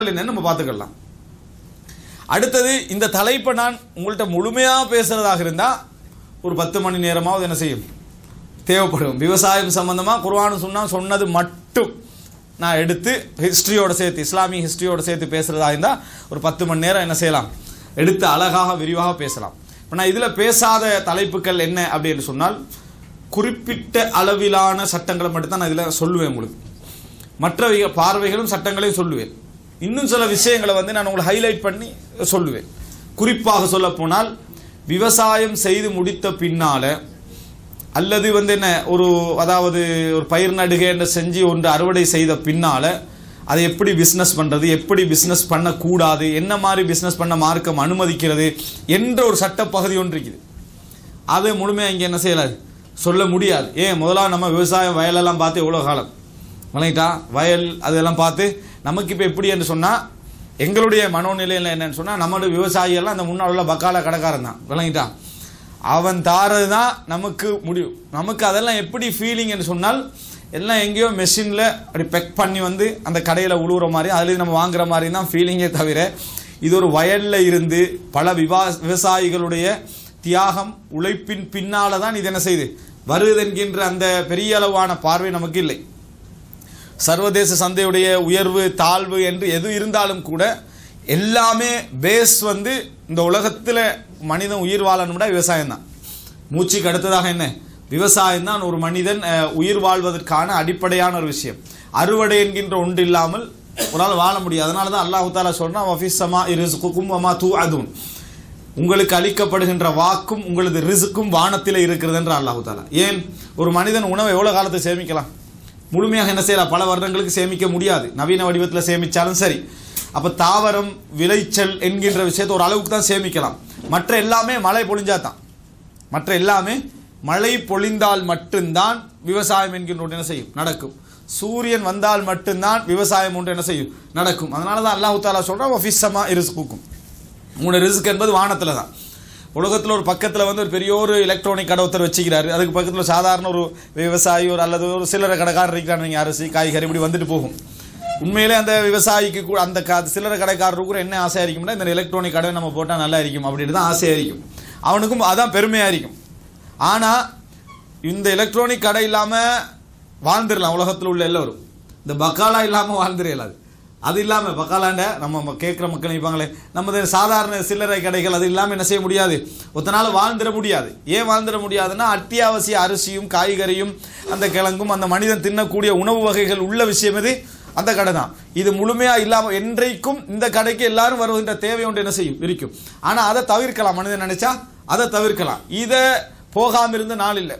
என்னன்னு நம்ம பார்த்துக்கலாம் அடுத்தது இந்த தலைப்பை நான் உங்கள்கிட்ட முழுமையாக பேசுறதாக இருந்தால் ஒரு பத்து மணி நேரமாவது என்ன செய்யும் தேவைப்படும் விவசாயம் சம்பந்தமாக குர்ஆன் சொன்னா சொன்னது மட்டும் நான் எடுத்து ஹிஸ்ட்ரியோட சேர்த்து இஸ்லாமிய ஹிஸ்ட்ரியோட சேர்த்து பேசுறதா இருந்தால் ஒரு பத்து மணி நேரம் என்ன செய்யலாம் எடுத்து அழகாக விரிவாக பேசலாம் இப்போ நான் இதில் பேசாத தலைப்புகள் என்ன அப்படின்னு சொன்னால் குறிப்பிட்ட அளவிலான சட்டங்களை மட்டும் தான் நான் இதில் சொல்லுவேன் உங்களுக்கு மற்ற வி- பார்வைகளும் சட்டங்களையும் சொல்லுவேன் இன்னும் சில விஷயங்களை வந்து நான் உங்களை ஹைலைட் பண்ணி சொல்லுவேன் குறிப்பாக சொல்ல போனால் விவசாயம் செய்து முடித்த பின்னால அல்லது வந்து என்ன ஒரு அதாவது ஒரு பயிர் நடுகை என்று செஞ்சு ஒன்று அறுவடை செய்த பின்னால அதை எப்படி பிஸ்னஸ் பண்றது எப்படி பிஸ்னஸ் பண்ணக்கூடாது என்ன மாதிரி பிஸ்னஸ் பண்ண மார்க்கம் அனுமதிக்கிறது என்ற ஒரு சட்ட பகுதி ஒன்று இருக்குது அது முழுமையாக இங்கே என்ன செய்யலாது சொல்ல முடியாது ஏன் முதல்ல நம்ம விவசாயம் வயலெல்லாம் பார்த்து எவ்வளோ காலம் விளங்கிட்டா வயல் அதெல்லாம் பார்த்து நமக்கு இப்போ எப்படி என்று சொன்னால் எங்களுடைய மனோநிலையில் என்னன்னு சொன்னால் நம்மளுடைய விவசாயியெல்லாம் அந்த முன்னாள் உள்ள பக்கால கடைக்காரன் தான் விளங்கிட்டா அவன் தாரது தான் நமக்கு முடியும் நமக்கு அதெல்லாம் எப்படி ஃபீலிங் என்று சொன்னால் எல்லாம் எங்கேயோ மெஷினில் அப்படி பெக் பண்ணி வந்து அந்த கடையில் உழுவுற மாதிரி அதுலேருந்து நம்ம வாங்குற மாதிரி தான் ஃபீலிங்கே தவிர இது ஒரு வயலில் இருந்து பல விவா விவசாயிகளுடைய தியாகம் உழைப்பின் பின்னால தான் இது என்ன செய்யுது வருது என்கின்ற அந்த பெரிய அளவான பார்வை நமக்கு இல்லை சர்வதேச சந்தையுடைய உயர்வு தாழ்வு என்று எது இருந்தாலும் கூட எல்லாமே பேஸ் வந்து இந்த உலகத்தில் மனிதன் உயிர் வாழணும்னா விவசாயம் தான் மூச்சுக்கு அடுத்ததாக என்ன விவசாயம் தான் ஒரு மனிதன் அஹ், உயிர் வாழ்வதற்கான அடிப்படையான ஒரு விஷயம் அறுவடை என்கின்ற ஒன்று இல்லாமல் ஒரு ஆள் வாழ முடியாது அதனால தான் அல்லாஹு தாலா சொல்றான் வஃபிஸ்ஸமா இரிஸ்குக்கும் வமா தூஅதுன் உங்களுக்கு அளிக்கப்படுகின்ற வாக்கும் உங்களது ரிசுக்கும் வானத்தில் இருக்கிறது என்று அல்லாஹு தாலா ஏன் ஒரு மனிதன் உணவை எவ்வளவு காலத்தை சேமிக்கலாம் முழுமையாக என்ன செய்யலாம் பல வருடங்களுக்கு சேமிக்க முடியாது நவீன வடிவத்தில் சேமிச்சாலும் சரி அப்ப தாவரம் விளைச்சல் என்கின்ற விஷயத்தை ஒரு அளவுக்கு தான் சேமிக்கலாம் மற்ற எல்லாமே மழை பொழிஞ்சா தான் மற்ற எல்லாமே மழை பொழிந்தால் மட்டும்தான் விவசாயம் என்கின்ற ஒன்று என்ன செய்யும் நடக்கும் சூரியன் வந்தால் மட்டும்தான் விவசாயம் ஒன்று என்ன செய்யும் நடக்கும் அதனால தான் அல்லாஹு தாலா சொல்றான் ஒஃபிஸ்ஸமா இரிஸ்குக்கும் உங்களோட ரிஸ்க் என்பது வானத்தில் தான் உலகத்தில் ஒரு பக்கத்தில் வந்து ஒரு பெரிய ஒரு எலக்ட்ரானிக் கடை ஒருத்தர் வச்சுக்கிறாரு அதுக்கு பக்கத்தில் சாதாரண ஒரு விவசாயி ஒரு அல்லது ஒரு சில்லறை கடைக்காரர் இருக்கிறாங்க நீங்கள் அரிசி காய்கறி இப்படி வந்துட்டு போகும் உண்மையிலே அந்த விவசாயிக்கு கூட அந்த கா சில்லறை கடைக்காரருக்கு கூட என்ன ஆசையாக இருக்கும்னா இந்த எலக்ட்ரானிக் கடை நம்ம போட்டால் நல்லா இருக்கும் அப்படின்னு தான் ஆசையாக இருக்கும் அவனுக்கும் அதான் பெருமையாக இருக்கும் ஆனால் இந்த எலக்ட்ரானிக் கடை இல்லாமல் வாழ்ந்துடலாம் உலகத்தில் உள்ள எல்லோரும் இந்த பக்காலா இல்லாமல் வாழ்ந்துட இயலாது அது இல்லாமல் பக்காலாண்ட நம்ம கேட்குற மக்கள் நினைப்பாங்களே நமது சாதாரண சில்லறை கடைகள் அது இல்லாமல் என்ன செய்ய முடியாது ஒத்தனால வாழ்ந்துட முடியாது ஏன் வாழ்ந்துட முடியாதுன்னா அத்தியாவசிய அரிசியும் காய்கறியும் அந்த கிழங்கும் அந்த மனிதன் தின்னக்கூடிய உணவு வகைகள் உள்ள விஷயம் எது அந்த கடை தான் இது முழுமையா இல்லாம என்றைக்கும் இந்த கடைக்கு எல்லாரும் வருகின்ற தேவை ஒன்று என்ன செய்யும் இருக்கும் ஆனா அதை தவிர்க்கலாம் மனிதன் நினைச்சா அதை தவிர்க்கலாம் இதை போகாம இருந்த நாள் இல்லை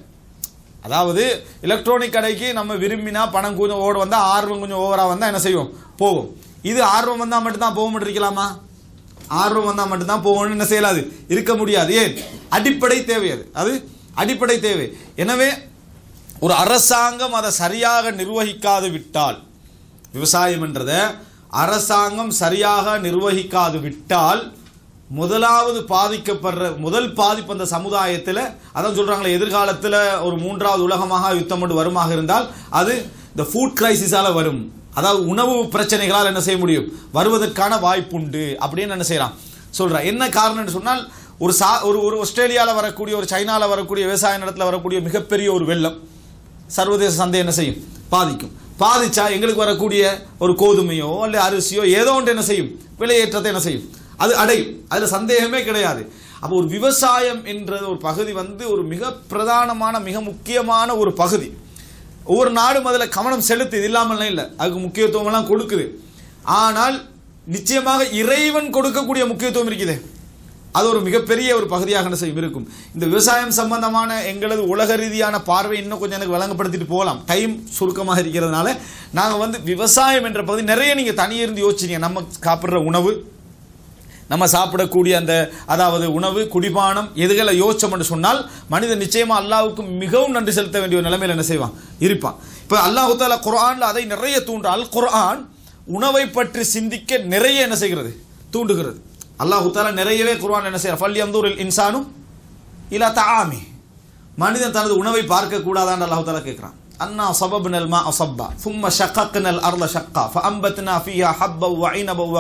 அதாவது எலக்ட்ரானிக் கடைக்கு நம்ம விரும்பினா பணம் கொஞ்சம் ஓட வந்தா ஆர்வம் கொஞ்சம் ஓவரா வந்தா என்ன செய்யும் போகும் இது ஆர்வம் வந்தா மட்டும்தான் போக இருக்கலாமா ஆர்வம் வந்தா மட்டும்தான் போகணும்னு என்ன செய்யலாது இருக்க முடியாது ஏன் அடிப்படை தேவை அது அது அடிப்படை தேவை எனவே ஒரு அரசாங்கம் அதை சரியாக நிர்வகிக்காது விட்டால் விவசாயம் என்றதை அரசாங்கம் சரியாக நிர்வகிக்காது விட்டால் முதலாவது பாதிக்கப்படுற முதல் பாதிப்பு அந்த சமுதாயத்தில் அதான் சொல்றாங்களே எதிர்காலத்தில் ஒரு மூன்றாவது உலகமாக யுத்தம் கொண்டு வருமாக இருந்தால் அது இந்த ஃபுட் கிரைசிஸால வரும் அதாவது உணவு பிரச்சனைகளால் என்ன செய்ய முடியும் வருவதற்கான வாய்ப்புண்டு அப்படின்னு என்ன செய்யலாம் சொல்றேன் என்ன காரணம்னு சொன்னால் ஒரு சா ஒரு ஒரு ஆஸ்திரேலியாவில் வரக்கூடிய ஒரு சைனாவில் வரக்கூடிய விவசாய நிலத்தில் வரக்கூடிய மிகப்பெரிய ஒரு வெள்ளம் சர்வதேச சந்தை என்ன செய்யும் பாதிக்கும் பாதிச்சா எங்களுக்கு வரக்கூடிய ஒரு கோதுமையோ அல்ல அரிசியோ ஏதோ ஒன்று என்ன செய்யும் விலையேற்றத்தை என்ன செய்யும் அது அடையும் அதுல சந்தேகமே கிடையாது அப்போ ஒரு விவசாயம் என்ற ஒரு பகுதி வந்து ஒரு மிக பிரதானமான மிக முக்கியமான ஒரு பகுதி ஒவ்வொரு நாடும் அதில் கவனம் செலுத்து இது இல்லாமல் இல்லை அதுக்கு முக்கியத்துவம் எல்லாம் கொடுக்குது ஆனால் நிச்சயமாக இறைவன் கொடுக்கக்கூடிய முக்கியத்துவம் இருக்குதே அது ஒரு மிகப்பெரிய ஒரு பகுதியாக என்ன செய்யும் இருக்கும் இந்த விவசாயம் சம்பந்தமான எங்களது உலக ரீதியான பார்வை இன்னும் கொஞ்சம் எனக்கு வழங்கப்படுத்திட்டு போகலாம் டைம் சுருக்கமாக இருக்கிறதுனால நாங்கள் வந்து விவசாயம் என்ற பகுதி நிறைய நீங்கள் தனியே இருந்து யோசிச்சீங்க நம்ம சாப்பிட்ற உணவு நம்ம சாப்பிடக்கூடிய அந்த அதாவது உணவு குடிபானம் எதுகளை யோசிச்சோம்னு சொன்னால் மனிதன் நிச்சயமா அல்லாஹ்வுக்கு மிகவும் நன்றி செலுத்த வேண்டிய ஒரு நிலைமையில் என்ன செய்வான் இருப்பான் இப்போ அல்லாஹு தாலா குர்ஆன்ல அதை நிறைய தூண்டு அல் குர்ஆன் உணவை பற்றி சிந்திக்க நிறைய என்ன செய்கிறது தூண்டுகிறது அல்லாஹு தாலா நிறையவே குர்ஆன் என்ன செய்யறான் ஃபல் யந்தூரில் இன்சானும் இலா தஆமி மனிதன் தனது உணவை பார்க்க கூடாதான்னு அல்லாஹு தாலா கேட்கிறான் அன்னா சபப்னல் மா அசப்பா ثم شققنا الارض شقا فانبتنا فيها حبا وعنبا